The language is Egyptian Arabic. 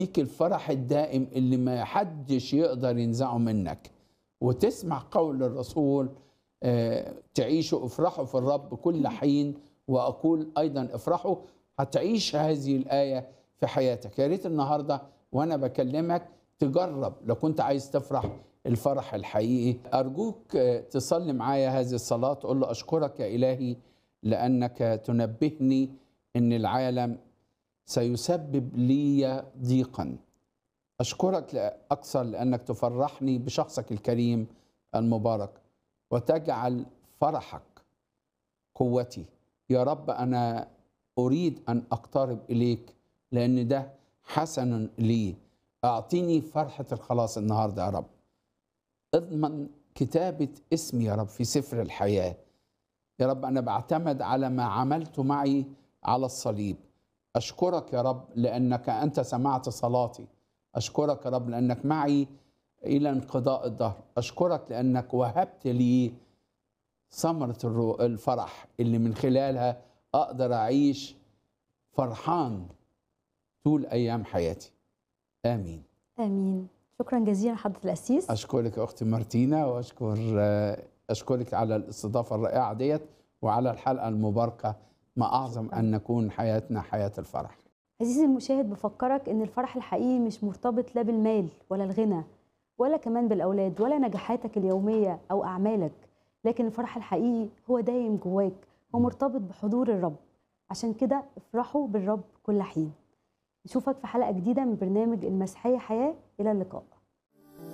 ليك الفرح الدائم اللي ما حدش يقدر ينزعه منك وتسمع قول الرسول آه، تعيشوا افرحوا في الرب كل حين واقول ايضا افرحوا هتعيش هذه الايه في حياتك يا ريت النهارده وانا بكلمك تجرب لو كنت عايز تفرح الفرح الحقيقي ارجوك آه، تصلي معايا هذه الصلاه تقول له اشكرك يا الهي لانك تنبهني ان العالم سيسبب لي ضيقا أشكرك لأ- أكثر لأنك تفرحني بشخصك الكريم المبارك وتجعل فرحك قوتي يا رب أنا أريد أن أقترب إليك لأن ده حسن لي أعطيني فرحة الخلاص النهاردة يا رب اضمن كتابة اسمي يا رب في سفر الحياة يا رب أنا بعتمد على ما عملته معي على الصليب أشكرك يا رب لأنك أنت سمعت صلاتي أشكرك يا رب لأنك معي إلى انقضاء الدهر أشكرك لأنك وهبت لي ثمرة الرو- الفرح اللي من خلالها أقدر أعيش فرحان طول أيام حياتي آمين امين شكرا جزيلا حضره القسيس أشكرك يا أختي مارتينا وأشكر أشكرك على الاستضافة الرائعة ديت وعلى الحلقة المباركة ما أعظم شكراً. أن نكون حياتنا حياة الفرح عزيزي المشاهد بفكرك ان الفرح الحقيقي مش مرتبط لا بالمال ولا الغنى ولا كمان بالاولاد ولا نجاحاتك اليوميه او اعمالك لكن الفرح الحقيقي هو دايم جواك هو مرتبط بحضور الرب عشان كده افرحوا بالرب كل حين نشوفك في حلقه جديده من برنامج المسيحيه حياه الى اللقاء